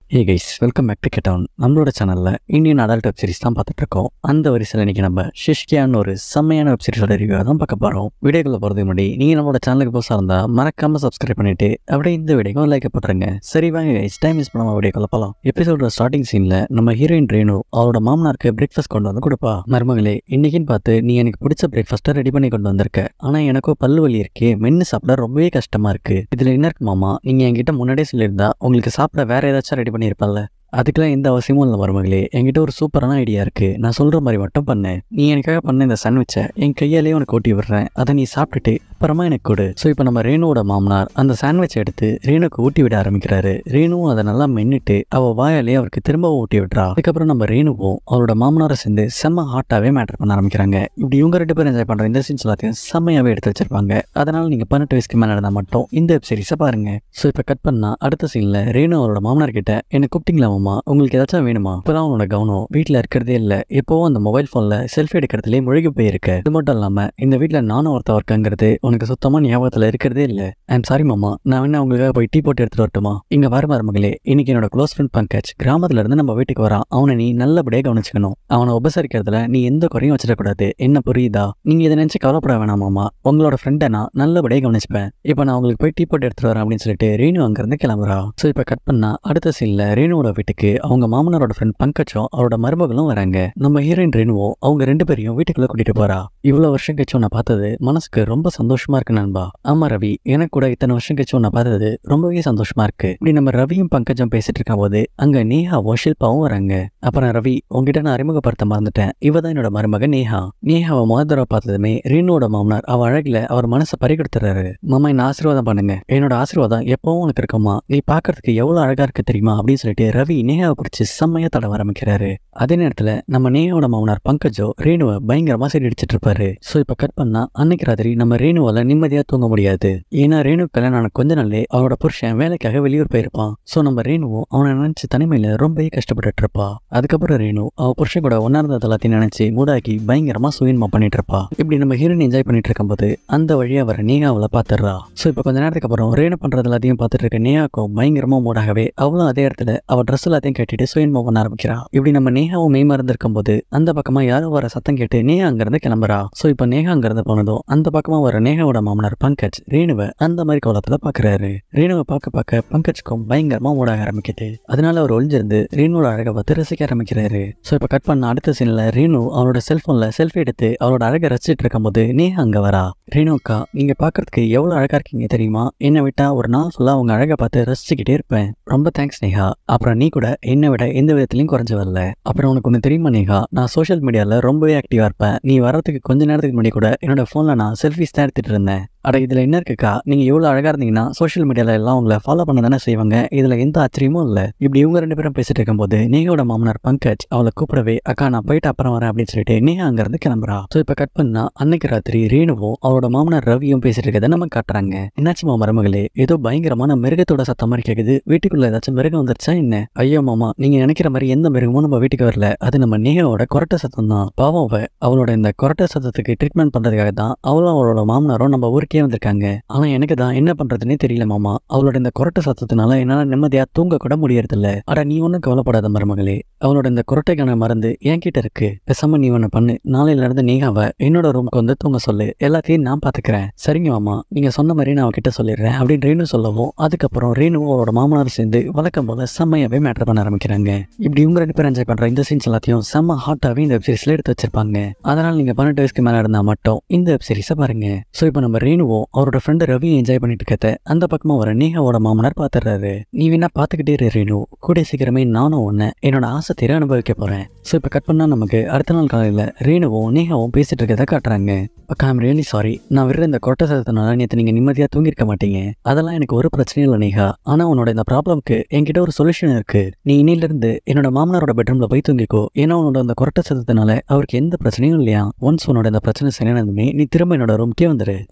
hey guys welcome back to get down நம்மளோட சேனலில் Indian adult web series தான் பார்த்துட்டு இருக்கோம் அந்த வரிசையில் இன்னைக்கு நம்ம ஷிஷ்கியான்னு ஒரு செம்மையான வெப் சீரிஸோட ரிவ்யூ தான் பார்க்க போகிறோம் வீடியோக்குள்ள போகிறதுக்கு முன்னாடி நீங்கள் நம்மளோட சேனலுக்கு புதுசாக இருந்தால் மறக்காம சப்ஸ்கிரைப் பண்ணிட்டு அப்படியே இந்த வீடியோக்கும் லைக் போட்டுருங்க சரி வாங்க கைஸ் டைம் மிஸ் பண்ணாமல் வீடியோக்குள்ள போகலாம் எபிசோட ஸ்டார்டிங் சீனில் நம்ம ஹீரோயின் ரேணு அவரோட மாமனாருக்கு பிரேக்ஃபாஸ்ட் கொண்டு வந்து கொடுப்பா மருமகளே இன்னைக்குன்னு பார்த்து நீ எனக்கு பிடிச்ச பிரேக்ஃபாஸ்ட்டை ரெடி பண்ணி கொண்டு வந்திருக்க ஆனால் எனக்கும் பல்லு வலி இருக்கே மென்று சாப்பிட ரொம்பவே கஷ்டமா இருக்கு இதில் என்ன இருக்கு மாமா நீங்கள் என்கிட்ட முன்னாடியே சொல்லியிருந்தா உங்களுக்கு சாப்பிட வேற ஏதாச்சும் ரெடி பண்ணியிருப்பல்ல அதுக்கெல்லாம் எந்த அவசியமும் இல்லை மருமகளே என்கிட்ட ஒரு சூப்பரான ஐடியா இருக்கு நான் சொல்ற மாதிரி மட்டும் பண்ணு நீ எனக்காக பண்ண இந்த சாண்ட்விச்சை என் கையாலேயே உனக்கு ஓட்டி விடுறேன் அதை நீ சாப்பிட்டுட்டு அப்புறமா எனக்கு கொடு ஸோ இப்போ நம்ம ரேணுவோட மாமனார் அந்த சாண்ட்விச்சை எடுத்து ரேணுக்கு ஊட்டி விட ஆரம்பிக்கிறாரு ரேணுவும் அதை நல்லா மென்னுட்டு அவ வாயாலேயே அவருக்கு திரும்பவும் ஊட்டி விடுறா அதுக்கப்புறம் நம்ம ரேணுவும் அவரோட மாமனாரை சேர்ந்து செம்ம ஹாட்டாவே மேட்டர் பண்ண ஆரம்பிக்கிறாங்க இப்படி இவங்க ரெண்டு பேரும் என்ஜாய் பண்ற இந்த சீன்ஸ் எல்லாத்தையும் செம்மையாவே எடுத்து வச்சிருப்பாங்க அதனால நீங்க பதினெட்டு வயசுக்கு மேலே நடந்தால் மட்டும் இந்த வெப் சீரிஸை பாருங்க ஸோ இப்போ கட் பண்ணா அடுத்த சீன்ல ரேணு அவரோட மாமனார் கிட்ட என்ன கூப்பிட்டீங்களா மாமா உங்களுக்கு ஏதாச்சும் வேணுமா இப்போதான் அவனோட கவனம் வீட்டில் இருக்கிறதே இல்லை எப்போவும் அந்த மொபைல் ஃபோனில் செல்ஃபி எடுக்கிறதுலே முழுகி போயிருக்கு இது மட்டும் இல்லாமல் இந்த வீட்டில் நானும் ஒருத்தன் இருக்கங்கிறது உனக்கு சுத்தமாக ஞாபகத்தில் இருக்கிறதே இல்லை ஐம் சாரி மாமா நான் வேணா உங்களுக்காக போய் டீ போட்டு எடுத்துட்டு வரட்டுமா இங்கே வர மருமகளே இன்னைக்கு என்னோட க்ளோஸ் ஃப்ரெண்ட் பங்கஜ் கிராமத்துல இருந்து நம்ம வீட்டுக்கு வரான் அவனை நீ நல்லபடியாக கவனிச்சுக்கணும் அவனை உபசரிக்கிறதுல நீ எந்த குறையும் வச்சிடக்கூடாது என்ன புரியுதா நீங்க இதை நினைச்சு கவலைப்பட வேணாம் மாமா உங்களோட ஃப்ரெண்டை நான் நல்லபடியாக கவனிச்சுப்பேன் இப்போ நான் உங்களுக்கு போய் டீ போட்டு எடுத்துட்டு வரேன் அப்படின்னு சொல்லிட்டு ரேணு அங்கேருந்து கிளம்புறா ஸோ இப்போ கட் பண்ணா அடுத்த சீனில் ரேணுவோட வீட்டுக்கு அவங்க மாமனாரோட ஃப்ரெண்ட் பங்கஜும் அவரோட மருமகளும் வராங்க நம்ம ஹீரோயின் ரேணுவோ அவங்க ரெண்டு பேரையும் வீட்டுக்குள்ள கூட்டிட்டு போறா இவ்வளவு வருஷம் கழிச்சு உன்னை பார்த்தது மனசுக்கு ரொம்ப சந்தோஷமா இருக்கு நண்பா ஆமா ரவி எனக்கு கூட இத்தனை வருஷம் கழிச்சு உன்னை பார்த்தது ரொம்பவே சந்தோஷமா இருக்கு இப்படி நம்ம ரவியும் பங்கஜம் பேசிட்டு இருக்கும் போது அங்க நேஹாவும் ஷில்பாவும் வராங்க அப்புறம் ரவி உங்ககிட்ட நான் அறிமுகப்படுத்த மறந்துட்டேன் இவ தான் என்னோட மருமக நேஹா நேஹாவை முதல் தடவை பார்த்ததுமே ரேணுவோட மாமனார் அவ அழகுல அவர் மனசை பறி கொடுத்துறாரு மாமா என்ன ஆசீர்வாதம் பண்ணுங்க என்னோட ஆசீர்வாதம் எப்பவும் உனக்கு இருக்குமா நீ பார்க்கறதுக்கு எவ்வளவு அழகா இருக்கு தெரியுமா அப்படின்னு சொல்லிட்டு ரவி நேஹாவை பிடிச்சி செம்மையா தடவ ஆரம்பிக்கிறாரு அதே நேரத்துல நம்ம நேஹாவோட மாமனார் பங்கஜோ ரேணுவை பயங்கரமா சரி அடிச்சிட்டு இருப்பாரு ஸோ இப்போ கட் பண்ணா அன்னைக்கு ராத்திரி நம்ம ரேணுவால நிம்மதியா தூங்க முடியாது ஏன்னா ரேணு கல்யாணம் ஆன கொஞ்ச நாள்லே அவரோட புருஷன் வேலைக்காக வெளியூர் போயிருப்பான் ஸோ நம்ம ரேணுவும் அவனை நினைச்சு தனிமையில ரொம்பவே கஷ்டப்பட்டுட்டு இருப்பா அதுக்கப்புறம் ரேணு அவ புருஷன் கூட ஒன்னா இருந்தது எல்லாத்தையும் நினைச்சு மூடாக்கி பயங்கரமா சுயன்மா பண்ணிட்டு இருப்பா இப்படி நம்ம ஹீரோயின் என்ஜாய் பண்ணிட்டு இருக்கும்போது அந்த வழியா வர நேஹாவில் பாத்துடுறா ஸோ இப்போ கொஞ்ச நேரத்துக்கு அப்புறம் ரேணு பண்றது எல்லாத்தையும் பார்த்துட்டு இருக்க நேஹாக்கும் பயங்கரமா மூடாகவே அவளும் அதே இடத்துல அவ ட்ரெஸ் எல்லாத்தையும் கட்டிட்டு சுயன்மா பண்ண ஆரம்பிக்கிறா இப்படி நம்ம நேஹாவும் மெய்மறந்து இருக்கும்போது அந்த பக்கமா யாரோ வர சத்தம் கேட்டு நேஹா அங்கிருந்து கிளம்புறா ஸோ இப்போ நேஹா அங்கிருந்து போனதும் அந்த பக்கமா வர நேஹாவோட மாமனார் பங்கஜ் ரேணுவை அந்த மாதிரி கோலத்துல பாக்குறாரு ரேணுவை பார்க்க பார்க்க பங்கஜ்க்கும் பயங்கரமா ஓட ஆரம்பிக்குது அதனால அவர் ஒளிஞ்சிருந்து ரேணுவோட அழகை பார்த்து ரசிக்க ஆரம்பிக்கிறாரு ஸோ இப்போ கட் பண்ண அடுத்த சீன்ல ரேணு அவரோட செல்போன்ல செல்ஃபி எடுத்து அவரோட அழகை ரசிச்சிட்டு இருக்கும்போது நேஹா அங்க வரா ரேணு அக்கா நீங்க பாக்குறதுக்கு எவ்வளவு அழகா இருக்கீங்க தெரியுமா என்னை விட்டா ஒரு நாள் ஃபுல்லா அவங்க அழகை பார்த்து ரசிச்சுக்கிட்டே இருப்பேன் ரொம்ப தேங்க்ஸ் நேஹா அப்புறம் நீ கூட என்னை விட எந்த விதத்துலயும் குறைஞ்சு வரல அப்புறம் உனக்கு ஒன்று தெரியுமா நேஹா நான் சோஷியல் மீடியாவில் ரொம்பவே ஆக்டிவாக இருப்பேன் நீ வரதுக்கு கொஞ்ச நேரத்துக்கு முன்னாடி கூட என்னோட ஃபோனில் நான் செல்ஃபிஸ் தான் எடுத்துகிட்டு இருந்தேன் அட இதில் என்ன இருக்குக்கா நீங்கள் எவ்வளோ அழகாக இருந்தீங்கன்னா சோஷியல் மீடியாவில் எல்லாம் உங்களை ஃபாலோ பண்ண தானே செய்வாங்க இதில் எந்த ஆச்சரியமும் இல்லை இப்படி இவங்க ரெண்டு பேரும் பேசிட்டு இருக்கும்போது நேஹோட மாமனார் பங்கஜ் அவளை கூப்பிடவே அக்கா நான் போயிட்டு அப்புறம் வரேன் அப்படின்னு சொல்லிட்டு நேஹா அங்கேருந்து கிளம்புறா ஸோ இப்போ கட் பண்ணா அன்னைக்கு ராத்திரி ரேணுவும் அவரோட மாமனார் ரவியும் பேசிட்டு இருக்கதை நம்ம காட்டுறாங்க என்னாச்சுமா மருமகளே ஏதோ பயங்கரமான மிருகத்தோட சத்தம் மாதிரி கேட்குது வீட்டுக்குள்ள ஏதாச்சும் மிருகம் வந்துருச்சா என்ன ஐயோ மாமா நீங்க நினைக்கிற மாதிரி எந்த மிருகமும் நம்ம வீட்டுக்கு வரல அது நம்ம நேஹாவோட கொரட்டை சத்தம் தான் பாவம் அவ அவளோட இந்த கொரட்டை சத்தத்துக்கு ட்ரீட்மெண்ட் பண்றதுக்காக தான் அவளும் அவளோட மாமனாரும் நம்ம ஊருக்கே வந்திருக்காங்க ஆனா எனக்கு தான் என்ன பண்றதுன்னே தெரியல மாமா அவளோட இந்த கொரட்டை சத்தத்தினால என்னால நிம்மதியா தூங்க கூட முடியறதில்ல அட நீ ஒன்றும் கவலைப்படாத மருமகளே அவளோட இந்த கொரட்டைக்கான மருந்து என்கிட்ட இருக்கு பேசாம நீ ஒன்று பண்ணு நாளையில இருந்து நேஹாவை என்னோட ரூமுக்கு வந்து தூங்க சொல்லு எல்லாத்தையும் நான் பாத்துக்கிறேன் சரிங்க மாமா நீங்க சொன்ன மாதிரி நான் அவகிட்ட சொல்லிடுறேன் அப்படின்னு ரேணு சொல்லவும் அதுக்கப்புறம் ரேணுவும் அவரோட மாமனார் சேர்ந்து வழக்கம் போல செம்மையாவே மேட்டர் பண்ண ஆரம்பிக்கிறாங்க இப்படி இவங்க ரெண்டு பேரும் என்ஜாய் பண்ற இந்த சீன்ஸ் எல்லாத்தையும் செம்ம ஹாட்டாவே இந்த வெப் சீரிஸ்ல எடுத்து வச்சிருப்பாங்க அதனால நீங்க பன்னெண்டு வயசுக்கு மேல இருந்தா மட்டும் இந்த வெப் சீரிஸை பாருங்க ஸோ இப்போ நம்ம ரேணுவும் அவரோட ஃப்ரெண்டு ரவி என்ஜாய் பண்ணிட்டு இருக்கத அந்த பக்கமா வர நேஹாவோட மாமனார் பாத்துறாரு நீ வேணா பாத்துக்கிட்டே இரு ரேணு கூட சீக்கிரமே நானும் உன்னை என்னோட ஆசை தீர அனுபவிக்க போறேன் ஸோ இப்போ கட் பண்ணா நமக்கு அடுத்த நாள் காலையில ரேணுவும் நேஹாவும் பேசிட்டு இருக்கத காட்டுறாங்க அக்கா ஐம் ரியலி சாரி நான் விடுற இந்த கொட்டை சத்தத்தினால நேற்று நீங்க நிம்மதியா தூங்கியிருக்க மாட்டீங்க அதெல்லாம் எனக்கு ஒரு பிரச்சனையும் இல்லை நேஹா ஆனா உன்னோட இந்த ப்ராப்ளம்க்கு என்கிட்ட ஒரு சொல்யூஷன் இருக்கு நீ இன்னில இருந்து என்னோட மாமனாரோட பெட்ரூம்ல போய் தூங்கிக்கோ ஏன்னா உன்னோட அந்த கொரட்டை சத்தத்தினால அவருக்கு எந்த பிரச்சனையும் இல்லையா ஒன்ஸ் உன்னோட இந்த பிரச்சனை சரியானதுமே நீ திரும்ப என்னோட ரூம்க்கே வந்துரு ஸோ இப்போ கட்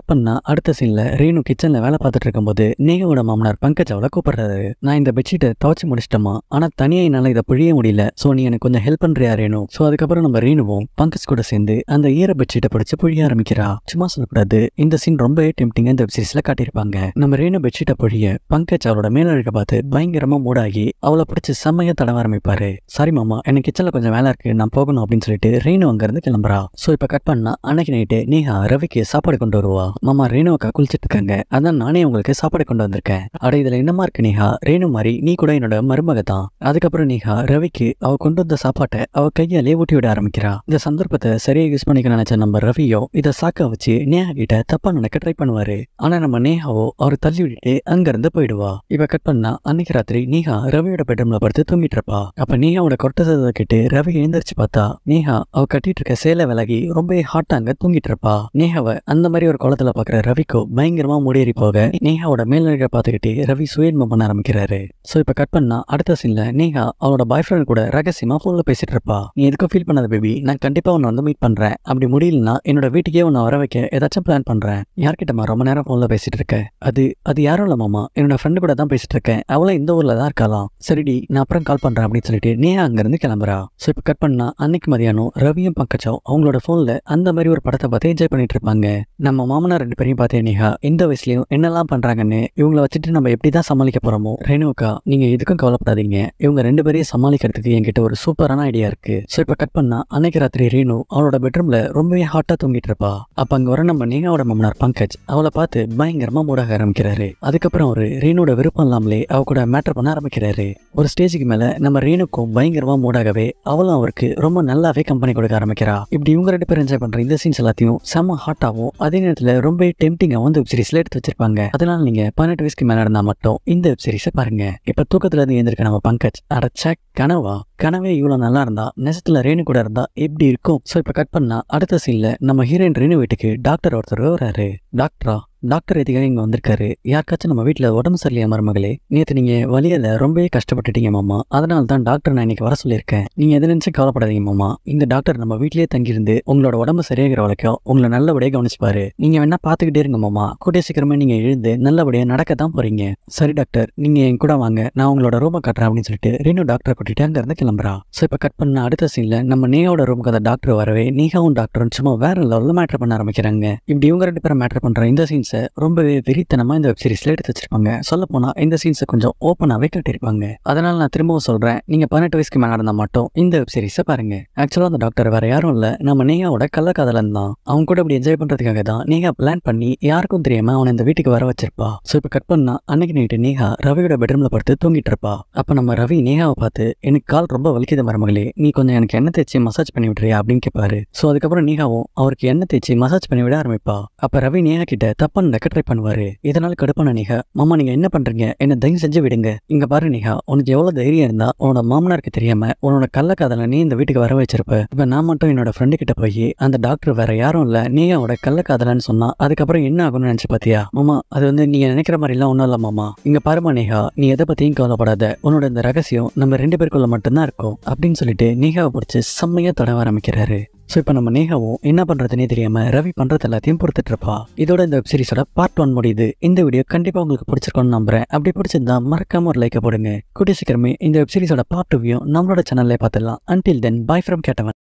கட் பண்ணா அடுத்த சீன்ல ரேணு கிச்சன்ல வேலை பார்த்துட்டு இருக்கும்போது நேகாவோட மாமனார் பங்கஜ் அவளை கூப்பிடுறாரு நான் இந்த பெட்ஷீட்டை துவச்சு முடிச்சிட்டோமா ஆனா தனியா என்னால இதை பிழிய முடியல சோ நீ எனக்கு கொஞ்சம் ஹெல்ப் பண்றியா ரேணு சோ அதுக்கப்புறம் நம்ம ரேணுவும் பங்கஜ் கூட சேர்ந்து அந்த ஈர பெட்ஷீட்டை பிடிச்சு புழிய ஆரம்பிக்கிறா சும்மா சொல்லக்கூடாது இந்த சீன் ரொம்பவே டெம்டிங்கா இந்த வெப்சீரிஸ்ல காட்டியிருப்பாங்க நம்ம ரேணு பெட்ஷீட்டை பொழிய பங்கஜ் அவளோட மேலழுக்க பார்த்து பயங்கரமா மூடாகி அவளை பிடிச்சி செம்மையா தடவ ஆரம்பிப்பாரு சாரி மாமா எனக்கு கிச்சன்ல கொஞ்சம் வேலை இருக்கு நான் போகணும் அப்படின்னு சொல்லிட்டு ரேணு அங்க இருந்து கிளம்புறா சோ இப்ப கட் பண்ணா அன்னைக்கு நைட்டு நேஹா ரவிக்கு சாப்பாடு கொண்டு வருவா மாமா ரேணு அக்கா குளிச்சிட்டு இருக்காங்க அதான் நானே உங்களுக்கு சாப்பாடு கொண்டு வந்திருக்கேன் அட இதுல என்னமா இருக்கு நேஹா ரேணு மாதிரி நீ கூட என்னோட மருமக தான் அதுக்கப்புறம் நேஹா ரவிக்கு அவ கொண்டு வந்த சாப்பாட்டை அவ கையாலே ஊட்டி விட ஆரம்பிக்கிறா இந்த சந்தர்ப்பத்தை சரியா யூஸ் பண்ணிக்க நினைச்ச நம்ம ரவியோ இதை சாக்க வச்சு நேஹா கிட்ட தப்பா நினைக்க ட்ரை பண்ணுவாரு ஆனா நம்ம நேஹாவோ அவர் தள்ளி விட்டுட்டு அங்க இருந்து போயிடுவா இவ கட் பண்ணா அன்னைக்கு ராத்திரி நேஹா ரவியோட பெட்ரூம்ல படுத்து தூங்கிட்டு இருப்பா அப்ப நேஹாவோட கொட்ட சத்தத்தை கேட்டு ரவி எழுந்திரிச்சு பார்த்தா நேஹா அவ கட்டிட்டு இருக்க சேலை விலகி ரொம்ப ஹாட்டா அங்க தூங்கிட்டு இருப்பா நேஹாவை அந்த மாதிரி ஒரு குளத்துல பாக்குற ரவிக்கோ பயங்கரமா முடியேறி போக நேஹாவோட மேல்நிலை பார்த்துக்கிட்டு ரவி சுயன்மம் பண்ண ஆரம்பிக்கிறாரு சோ இப்ப கட் பண்ணா அடுத்த சீன்ல நேஹா அவளோட பாய் ஃப்ரெண்ட் கூட ரகசியமா போன்ல பேசிட்டு இருப்பா நீ எதுக்கும் ஃபீல் பண்ணாத பேபி நான் கண்டிப்பா உன்னை வந்து மீட் பண்றேன் அப்படி முடியலன்னா என்னோட வீட்டுக்கே உன்னை வர வைக்க ஏதாச்சும் பிளான் பண்றேன் யார்கிட்டமா ரொம்ப நேரம் போன்ல பேசிட்டு இருக்க அது அது யாரும் இல்ல மாமா என்னோட ஃப்ரெண்டு கூட தான் பேசிட்டு இருக்கேன் அவளும் இந்த ஊர்ல தான் இருக்கலாம் சரிடி நான் அப்புறம் கால் பண்றேன் அப்படின்னு சொல்லிட்டு நேஹா அங்க இருந்து கிளம்புறா சோ இப்ப கட் பண்ணா அன்னைக்கு மதியானம் ரவியும் பங்கஜம் அவங்களோட போன்ல அந்த மாதிரி ஒரு படத்தை பார்த்து என்ஜாய் பண்ணிட்டு இருப்பாங்க நம்ம மாமனார் ரெண்டு பேரையும் பார்த்தே நேஹா இந்த வயசுலயும் என்னெல்லாம் பண்றாங்கன்னு இவங்கள வச்சுட்டு நம்ம எப்படி தான் சமாளிக்க போறோமோ ரேணுக்கா நீங்க எதுக்கும் கவலைப்படாதீங்க இவங்க ரெண்டு பேரையும் சமாளிக்கிறதுக்கு என்கிட்ட ஒரு சூப்பரான ஐடியா இருக்கு ஸோ இப்போ கட் பண்ணா அன்னைக்கு ராத்திரி ரேணு அவளோட பெட்ரூம்ல ரொம்பவே ஹாட்டா தூங்கிட்டு இருப்பா அப்ப அங்க வர நம்ம நேகாவோட மாமனார் பங்கஜ் அவளை பார்த்து பயங்கரமா மூடாக ஆரம்பிக்கிறாரு அதுக்கப்புறம் அவரு ரேணுவோட விருப்பம் இல்லாமலே அவ கூட மேட்டர் பண்ண ஆரம்பிக்கிறாரு ஒரு ஸ்டேஜுக்கு மேல நம்ம ரேணுக்கும் பயங்கரமா மூடாகவே அவளும் அவருக்கு ரொம்ப நல்லாவே கம்பெனி கொடுக்க ஆரம்பிக்கிறா இப்படி இவங்க ரெண்டு பேரும் என்ஜாய் பண்ற இந்த சீன்ஸ் எல்லாத்தையும் செம்ம ஹாட்டாவும் அதே நேரத்துல ரொம்ப டெம்டிங்காகவும் இந்த வெப் சீரிஸ்ல எடுத்து வச்சிருப்பாங்க அதனால நீங்க பதினெட்டு வயசுக்கு மேல இருந்தா மட்டும் இந்த வெப் சீரிஸை பாருங்க இப்ப தூக்கத்துல இருந்து எழுந்திருக்க நம்ம பங்கஜ் அடச்ச கனவா கனவே இவ்வளவு நல்லா இருந்தா நெசத்துல ரேணு கூட இருந்தா எப்படி இருக்கும் சோ இப்ப கட் பண்ணா அடுத்த சீன்ல நம்ம ஹீரோயின் ரேணு வீட்டுக்கு டாக்டர் ஒருத்தர் வராரு டாக்டரா டாக்டர் எதுக்காக இங்க வந்திருக்காரு யாருக்காச்சும் நம்ம வீட்ல உடம்பு சரியில்லையா மருமகளே நேத்து நீங்க வலியில ரொம்பவே கஷ்டப்பட்டுட்டீங்க மாமா அதனால தான் டாக்டர் நான் இன்னைக்கு வர சொல்லியிருக்கேன் நீங்க எதை நினைச்சு கவலைப்படாதீங்க மாமா இந்த டாக்டர் நம்ம வீட்லயே தங்கியிருந்து உங்களோட உடம்பு சரியாகிற வரைக்கும் உங்களை நல்லபடியா கவனிச்சுப்பாரு நீங்க வேணா பாத்துக்கிட்டே இருங்க மாமா கூடிய சீக்கிரமே நீங்க எழுந்து நல்லபடியா நடக்க தான் போறீங்க சரி டாக்டர் நீங்க என் கூட வாங்க நான் உங்களோட ரூமை காட்டுறேன் அப்படின்னு சொல்லிட்டு ரேணு டாக்டரை கூட்டிட்டு அங்க இருந்து கிளம்புறா சோ இப்ப கட் பண்ண அடுத்த சீன்ல நம்ம நேகாவோட ரூமுக்கு அந்த டாக்டர் வரவே நேகாவும் டாக்டரும் சும்மா வேற லெவலில் மேட்டர் பண்ண ஆரம்பிக்கிறாங்க இப்படி இவங்க ரெண்டு பேரும் மேட்டர் பண்ற இந்த சீன்ஸை ரொம்பவே வெறித்தனமா இந்த வெப் சீரிஸ்ல எடுத்து வச்சிருப்பாங்க சொல்ல போனா இந்த சீன்ஸை கொஞ்சம் ஓப்பனாவே காட்டியிருப்பாங்க அதனால நான் திரும்பவும் சொல்றேன் நீங்க பதினெட்டு வயசுக்கு மேல நடந்தா மட்டும் இந்த வெப் சீரிஸை பாருங்க ஆக்சுவலா அந்த டாக்டர் வேற யாரும் இல்ல நம்ம நேகாவோட கள்ளக்காதலன் தான் அவங்க கூட இப்படி என்ஜாய் பண்றதுக்காக தான் நேகா பிளான் பண்ணி யாருக்கும் தெரியாம அவனை இந்த வீட்டுக்கு வர வச்சிருப்பா சோ இப்ப கட் பண்ணா அன்னைக்கு நைட்டு நேகா ரவியோட பெட்ரூம்ல படுத்து தூங்கிட்டு இருப்பா அப்ப நம்ம ரவி நேகாவை பார்த்து எனக்கு கால் ரொம்ப வலிக்குது மருமகளே நீ கொஞ்சம் எனக்கு எண்ணெய் தேய்ச்சி மசாஜ் பண்ணி விட்டுறியா அப்படின்னு கேட்பாரு சோ அதுக்கப்புறம் நேகாவும் அவருக்கு எண்ணெய் தேய்ச்சி மசாஜ் பண்ணி விட ஆரம்பிப்பா அப்ப ரவி நேகா கிட்ட தப்பா நடக்க ட்ரை பண்ணுவாரு இதனால கடுப்பான நேகா மாமா நீங்க என்ன பண்றீங்க என்ன தயவு செஞ்சு விடுங்க இங்க பாரு நேகா உனக்கு எவ்வளவு தைரியம் இருந்தா உன்னோட மாமனாருக்கு தெரியாம உன்னோட கள்ளக்காதல நீ இந்த வீட்டுக்கு வர வச்சிருப்ப இப்ப நான் மட்டும் என்னோட ஃப்ரெண்டு கிட்ட போய் அந்த டாக்டர் வேற யாரும் இல்ல நேகாவோட கள்ளக்காதலன்னு சொன்னா அதுக்கப்புறம் என்ன ஆகும்னு நினைச்சு பாத்தியா மாமா அது வந்து நீங்க நினைக்கிற மாதிரி எல்லாம் ஒண்ணும் இல்ல மாமா இங்க பாருமா நேகா நீ எதை பத்தியும் கவலைப்படாத உன்னோட இந்த ரகசியம் நம்ம ரெண்டு பேருக்குள்ள மட்டும்தான் இருக்கும் அப்படின்னு சொல்லிட்டு நேகாவை பிடிச்சி செம்மையா தடவ ஆரம்பிக்கிறாரு ஸோ இப்போ நம்ம நேகாவும் என்ன பண்ணுறதுனே தெரியாமல் ரவி பண்ணுறது எல்லாத்தையும் பொறுத்துட்டு இருப்பா இதோட இந்த வெப் சீரிஸோட பார்ட் ஒன் முடியுது இந்த வீடியோ கண்டிப்பாக உங்களுக்கு பிடிச்சிருக்கோம்னு நம்புறேன் அப்படி பிடிச்சிருந்தா மறக்காம ஒரு லைக்கை போடுங்க கூடிய சீக்கிரமே இந்த வெப் சீரிஸோட பார்ட் டூவையும் நம்மளோட சேனல்லே பார்த்துடலாம் அன்டில் தென் பை ஃப்ரம் கேட்டவன்